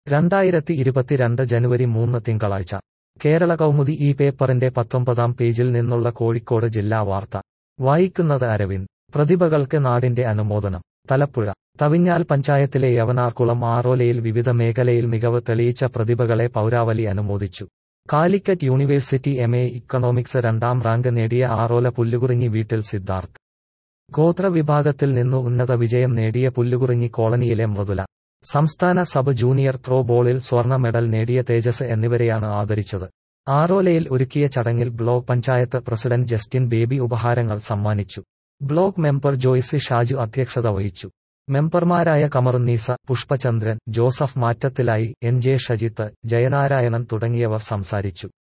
രണ്ടായിരത്തി ഇരുപത്തിരണ്ട് ജനുവരി മൂന്ന് തിങ്കളാഴ്ച കേരള കൗമുദി ഈ പേപ്പറിന്റെ പത്തൊമ്പതാം പേജിൽ നിന്നുള്ള കോഴിക്കോട് ജില്ലാ വാർത്ത വായിക്കുന്നത് അരവിന്ദ് പ്രതിഭകൾക്ക് നാടിന്റെ അനുമോദനം തലപ്പുഴ തവിഞ്ഞാൽ പഞ്ചായത്തിലെ യവനാർകുളം ആറോലയിൽ വിവിധ മേഖലയിൽ മികവ് തെളിയിച്ച പ്രതിഭകളെ പൗരാവലി അനുമോദിച്ചു Calicut University M A economics രണ്ടാം റാങ്ക് നേടിയ ആറോല പുല്ലുകുറിഞ്ഞി വീട്ടിൽ സിദ്ധാർത്ഥ് ഗോത്ര വിഭാഗത്തിൽ നിന്നു ഉന്നത വിജയം നേടിയ പുല്ലുകുറിഞ്ഞി കോളനിയിലെ മൃദുല സംസ്ഥാന സബ് ജൂനിയർ ത്രോ ബോളിൽ സ്വർണ്ണ മെഡൽ നേടിയ തേജസ് എന്നിവരെയാണ് ആദരിച്ചത് ആറോലയിൽ ഒരുക്കിയ ചടങ്ങിൽ block panchayat president Justin Baby ഉപഹാരങ്ങൾ സമ്മാനിച്ചു ബ്ലോക്ക് മെമ്പർ ജോയ്സി ഷാജു അധ്യക്ഷത വഹിച്ചു മെമ്പർമാരായ കമറുന്നീസ പുഷ്പചന്ദ്രൻ ജോസഫ് മാറ്റത്തിലായി എൻ ജെ ഷജിത്ത് ജയനാരായണൻ തുടങ്ങിയവർ സംസാരിച്ചു